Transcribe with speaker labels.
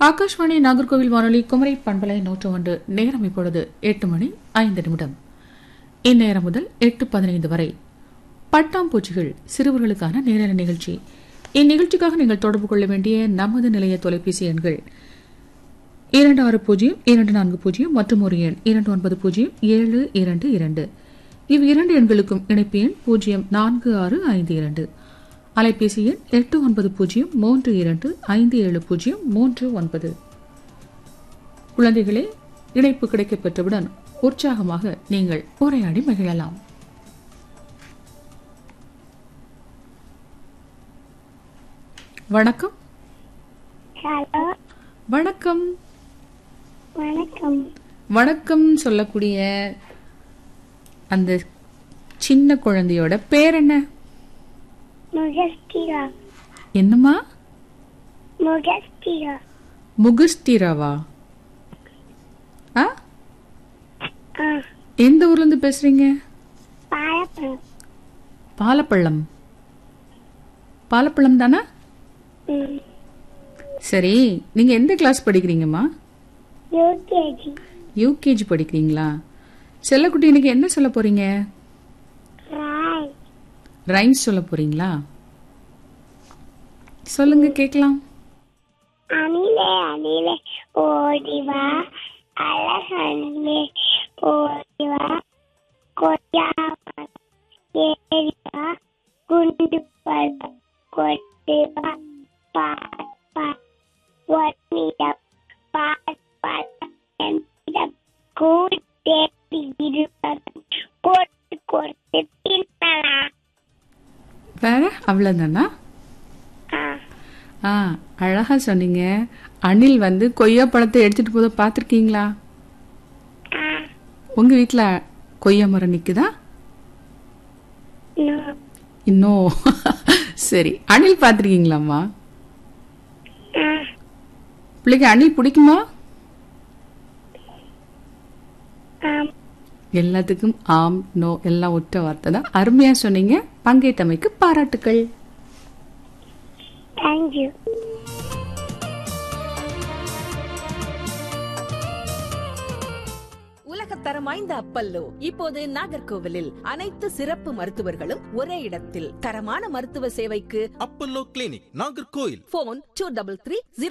Speaker 1: ஆகாஷ்வாணி நாகர்கோவில் வானொலி குமரி பண்பலை நூற்று ஒன்று நேரம் இப்பொழுது எட்டு மணி ஐந்து நிமிடம் இந்நேரம் முதல் எட்டு பதினைந்து வரை பட்டாம்பூச்சிகள் சிறுவர்களுக்கான நேரல நிகழ்ச்சி இந்நிகழ்ச்சிக்காக நீங்கள் தொடர்பு கொள்ள வேண்டிய நமது நிலைய தொலைபேசி எண்கள் இரண்டு ஆறு பூஜ்ஜியம் இரண்டு நான்கு பூஜ்ஜியம் மற்றும் ஒரு எண் இரண்டு ஒன்பது பூஜ்ஜியம் ஏழு இரண்டு இரண்டு இவ் இரண்டு எண்களுக்கும் இணைப்பு எண் பூஜ்ஜியம் நான்கு ஆறு ஐந்து இரண்டு அலைபேசி எண் எட்டு ஒன்பது பூஜ்ஜியம் மூன்று இரண்டு ஐந்து ஏழு பூஜ்ஜியம் மூன்று ஒன்பது குழந்தைகளே இணைப்பு கிடைக்கப் பெற்றவுடன் உற்சாகமாக நீங்கள் உரையாடி மகிழலாம் வணக்கம்
Speaker 2: ஹலோ
Speaker 1: வணக்கம்
Speaker 2: வணக்கம்
Speaker 1: வணக்கம் சொல்லக்கூடிய அந்த சின்ன குழந்தையோட பேர் என்ன
Speaker 2: முகஸ்திரா
Speaker 1: என்னம்மா
Speaker 2: முகஸ்திரா
Speaker 1: முகுஸ்திராவா ஆ
Speaker 2: ஆ
Speaker 1: எந்த ஊர்ல இருந்து பேசுறீங்க
Speaker 2: பாலப்பழம்
Speaker 1: பாலப்பள்ளம் பாலப்பள்ளம் தானா
Speaker 2: ம்
Speaker 1: சரி நீங்க எந்த கிளாஸ் படிக்கிறீங்கம்மா
Speaker 2: யூகேஜி
Speaker 1: யூகேஜி படிக்கிறீங்களா செல்லக்குட்டி இன்னைக்கு என்ன சொல்ல போறீங்க
Speaker 2: ராய்
Speaker 1: ரைம்ஸ் சொல்ல போறீங்களா சொல்லுங்க கேட்கலாம்
Speaker 2: அணிலே அணிலே ஓடிவா அழகணிலே ஓடிவா கொய்யாவா ஏறிவா குண்டு பல் கொட்டுவா பாப்பா ஒன்னிடம் பாடம் கூட்டே இருப்பது கொட்டு கொட்டு தின்னலாம்
Speaker 1: வேற அவ்வளவுதானா
Speaker 2: ஆ
Speaker 1: ஆ அழகா சொன்னீங்க அணில் வந்து கொய்யா பழத்தை எடுத்துட்டு போத பார்த்துருக்கீங்களா
Speaker 2: ஆ
Speaker 1: உங்க வீட்ல கொய்யா மரம் நிக்குதா
Speaker 2: நோ
Speaker 1: இன்னும் சரி அணில் பார்த்துருக்கீங்களாம்மா
Speaker 2: ஆ
Speaker 1: பிள்ளைக்கு அணில் பிடிக்குமா
Speaker 2: ஆம்
Speaker 1: எல்லாத்துக்கும் ஆம் நோ எல்லாம் ஒற்ற வார்த்தை தான் அருமையா சொன்னீங்க பங்கேற்றமைக்கு பாராட்டுக்கள்
Speaker 2: தேங்க்யூ
Speaker 3: உலகத்தரம் வாய்ந்த அப்பல்லோ இப்போது நாகர்கோவிலில் அனைத்து சிறப்பு மருத்துவர்களும் ஒரே இடத்தில் தரமான மருத்துவ சேவைக்கு
Speaker 4: Apollo clinic Nagercoil
Speaker 3: phone two double three